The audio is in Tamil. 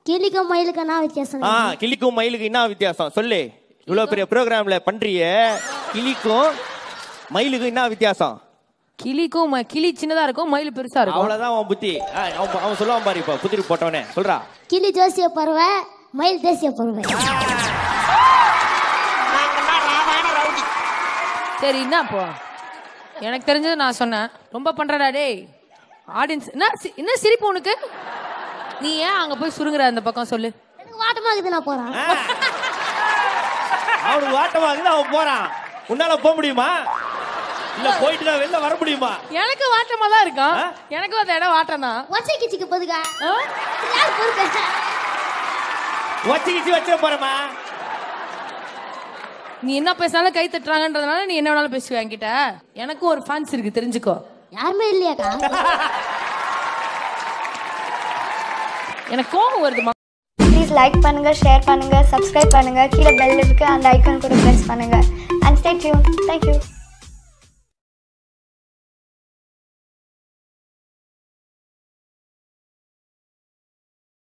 கிளிக்கும் மயிலுக்கும் என்ன வித்தியாசம் ஆ கிளிக்கும் மயிலுக்கு என்ன வித்தியாசம் சொல்லு இவ்வளவு பெரிய ப்ரோக்ராம்ல பண்றிய கிளிக்கும் மயிலுக்கு என்ன வித்தியாசம் கிளிக்கும் ம- கிளி சின்னதா இருக்கும் மயில் பெருசா இருக்கும் அவ்வளவுதான் அவன் புத்தி ஆ, அவன் அவன் சொல்லுவான் பாரு இப்ப புதிரி போட்டவனே சொல்றா கிளி ஜோசிய பறவை மயில் தேசிய பறவை சரி என்ன இப்போ எனக்கு தெரிஞ்சது நான் சொன்னேன் ரொம்ப பண்றடா டேய் ஆடியன்ஸ் என்ன சி- என்ன சிரிப்பு உனக்கு நீ ஏன் அங்க போய் சுருங்குற அந்த பக்கம் சொல்லு எனக்கு வாட்டமா இருக்குது நான் போறேன் அவனுக்கு வாட்டமா இருக்குது அவன் போறான் உன்னால போக முடியுமா இல்ல போயிட்டு தான் வெளில வர முடியுமா எனக்கு வாட்டமா தான் இருக்கும் ஆ? எனக்கும் அந்த இடம் வாட்டம் தான் ஒச்சை கிச்சிக்கு போதுக்கா யார் பொறுப்பு வச்சு கிச்சு வச்சிட போறமா நீ என்ன பேசினாலும் கை தட்டுறாங்கன்றதுனால நீ என்ன வேணாலும் பேசுவ என்கிட்ட எனக்கும் ஒரு ஃபேன்ஸ் இருக்கு தெரிஞ்சுக்கோ யாருமே இல்லையாக்கா எனக்கு கோவம் வருது ம- ப்ளீஸ் லைக் பண்ணுங்க ஷேர் பண்ணுங்க சப்ஸ்கிரைப் பண்ணுங்க கீழே பெல் இருக்கு அந்த ஐக்கான் கூட ப்ரெஸ் பண்ணுங்க அண்ட் ஸ்டே டியூன் தேங்க்யூ